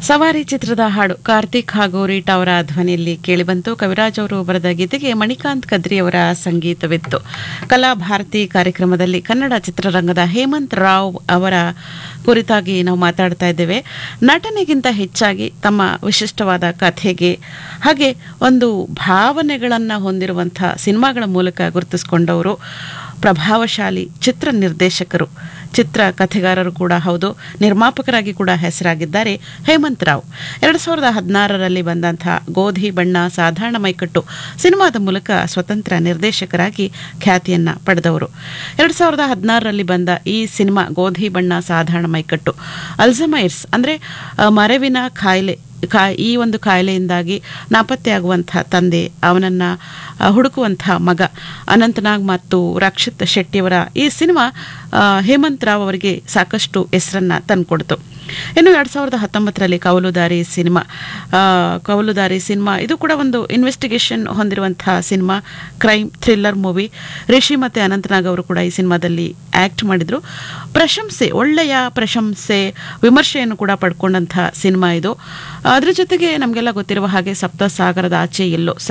ಸವಾರಿ ಚಿತ್ರದ ಹಾಡು ಕಾರ್ತಿಕ್ ಹಾಗೂ ರೀಟಾ ಅವರ ಧ್ವನಿಯಲ್ಲಿ ಕೇಳಿಬಂತು ಕವಿರಾಜ್ ಅವರು ಬರೆದ ಗೀತೆಗೆ ಮಣಿಕಾಂತ್ ಕದ್ರಿ ಅವರ ಸಂಗೀತವಿತ್ತು ಕಲಾಭಾರತಿ ಕಾರ್ಯಕ್ರಮದಲ್ಲಿ ಕನ್ನಡ ಚಿತ್ರರಂಗದ ಹೇಮಂತ್ ರಾವ್ ಅವರ ಕುರಿತಾಗಿ ನಾವು ಮಾತಾಡ್ತಾ ಇದ್ದೇವೆ ನಟನೆಗಿಂತ ಹೆಚ್ಚಾಗಿ ತಮ್ಮ ವಿಶಿಷ್ಟವಾದ ಕಥೆಗೆ ಹಾಗೆ ಒಂದು ಭಾವನೆಗಳನ್ನು ಹೊಂದಿರುವಂಥ ಸಿನಿಮಾಗಳ ಮೂಲಕ ಗುರುತಿಸಿಕೊಂಡವರು ಪ್ರಭಾವಶಾಲಿ ಚಿತ್ರ ನಿರ್ದೇಶಕರು ಚಿತ್ರ ಕಥೆಗಾರರು ಕೂಡ ಹೌದು ನಿರ್ಮಾಪಕರಾಗಿ ಕೂಡ ಹೆಸರಾಗಿದ್ದಾರೆ ಹೇಮಂತ್ ರಾವ್ ಎರಡು ಸಾವಿರದ ಹದಿನಾರರಲ್ಲಿ ಬಂದಂಥ ಗೋಧಿ ಬಣ್ಣ ಸಾಧಾರಣ ಮೈಕಟ್ಟು ಸಿನಿಮಾದ ಮೂಲಕ ಸ್ವತಂತ್ರ ನಿರ್ದೇಶಕರಾಗಿ ಖ್ಯಾತಿಯನ್ನ ಪಡೆದವರು ಎರಡು ಸಾವಿರದ ಹದಿನಾರರಲ್ಲಿ ಬಂದ ಈ ಸಿನಿಮಾ ಗೋಧಿ ಬಣ್ಣ ಸಾಧಾರಣ ಮೈಕಟ್ಟು ಅಲ್ಝಮೈರ್ಸ್ ಅಂದರೆ ಮರೆವಿನ ಕಾಯಿಲೆ ಕಾ ಈ ಒಂದು ಕಾಯಿಲೆಯಿಂದಾಗಿ ನಾಪತ್ತೆಯಾಗುವಂಥ ತಂದೆ ಅವನನ್ನ ಆ, ಹುಡುಕುವಂಥ ಮಗ ಅನಂತನಾಗ್ ಮತ್ತು ರಕ್ಷಿತ್ ಶೆಟ್ಟಿಯವರ ಈ ಸಿನಿಮಾ ಆ, ಹೇಮಂತ್ ರಾವ್ ಅವರಿಗೆ ಸಾಕಷ್ಟು ಹೆಸರನ್ನ ತಂದುಕೊಡ್ತು ಇನ್ನು ಎರಡು ಸಾವಿರದ ಹತ್ತೊಂಬತ್ತರಲ್ಲಿ ಕೌಲುದಾರಿ ಸಿನಿಮಾ ಆ, ಕೌಲುದಾರಿ ಸಿನಿಮಾ ಇದು ಕೂಡ ಒಂದು ಇನ್ವೆಸ್ಟಿಗೇಷನ್ ಹೊಂದಿರುವಂತಹ cinema crime thriller movie Rishi ಮತ್ತು ಅನಂತನಾಗ್ ಅವರು ಕೂಡ ಈ ಸಿನಿಮಾದಲ್ಲಿ ಆಕ್ಟ್ ಮಾಡಿದ್ರು ಪ್ರಶಂಸೆ ಒಳ್ಳೆಯ ಪ್ರಶಂಸೆ ವಿಮರ್ಶೆಯನ್ನು ಕೂಡ ಪಡ್ಕೊಂಡಂತಹ ಸಿನಿಮಾ ಇದು ಅದ್ರ ಜೊತೆಗೆ ನಮಗೆಲ್ಲ ಗೊತ್ತಿರುವ ಹಾಗೆ ಸಪ್ತ ಸಾಗರದ ಆಚೆ ಎಲ್ಲೋ